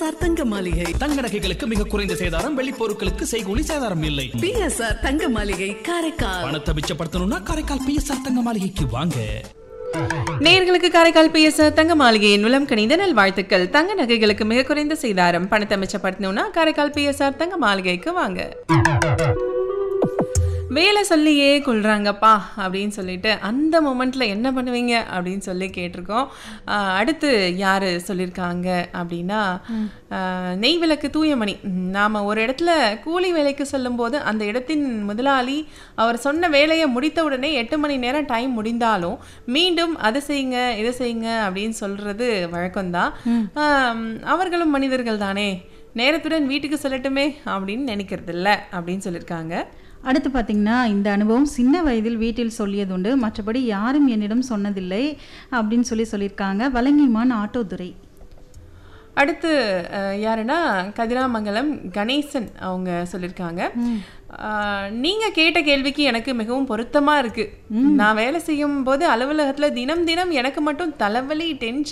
PSR தங்க மாளிகை தங்க நகைகளுக்கு மிக குறைந்த சேதாரம் வெள்ளி பொருட்களுக்கு செய்கூலி சேதாரம் இல்லை பிஎஸ்ஆர் தங்க மாளிகை காரைக்கால் பணத்தை மிச்சப்படுத்தணும்னா காரைக்கால் பிஎஸ்ஆர் தங்க மாளிகைக்கு வாங்க நேயர்களுக்கு காரைக்கால் பிஎஸ்ஆர் தங்க மாளிகையின் உளம் கணித நல்வாழ்த்துக்கள் தங்க நகைகளுக்கு மிக குறைந்த செய்தாரம் பணத்தை மிச்சப்படுத்தணும்னா காரைக்கால் பிஎஸ்ஆர் தங்க மாளிகைக்கு வாங்க வேலை சொல்லியே கொள்றாங்கப்பா அப்படின்னு சொல்லிட்டு அந்த மொமெண்ட்ல என்ன பண்ணுவீங்க அப்படின்னு சொல்லி கேட்டிருக்கோம் ஆஹ் அடுத்து யாரு சொல்லியிருக்காங்க அப்படின்னா ஆஹ் நெய்விளக்கு தூயமணி ம், நாம ஒரு இடத்துல கூலி வேலைக்கு சொல்லும்போது அந்த இடத்தின் முதலாளி அவர் சொன்ன வேலையை முடித்த உடனே எட்டு மணி நேரம் டைம் முடிந்தாலும் மீண்டும் அதை செய்யுங்க இதை செய்யுங்க அப்படின்னு சொல்றது வழக்கம்தான் ஆம், அவர்களும் மனிதர்கள் தானே நேரத்துடன் வீட்டுக்கு செல்லட்டுமே அப்படின்னு நினைக்கிறது இல்ல அப்படின்னு சொல்லியிருக்காங்க அடுத்து பார்த்தீங்கன்னா இந்த அனுபவம் சின்ன வயதில் வீட்டில் சொல்லியதுண்டு மற்றபடி யாரும் என்னிடம் சொன்னதில்லை அப்படின்னு சொல்லி சொல்லியிருக்காங்க வலங்கிமான் ஆட்டோதுரை அடுத்து அஹ், யாருன்னா கதிராமங்கலம் கணேசன் அவங்க சொல்லியிருக்காங்க அஹ், நீங்க கேட்ட கேள்விக்கு எனக்கு மிகவும் பொருத்தமா இருக்கு நான் வேலை செய்யும் போது அலுவலகத்துல தினம் தினம் எனக்கு மட்டும் தலைவலி டென்ஷன்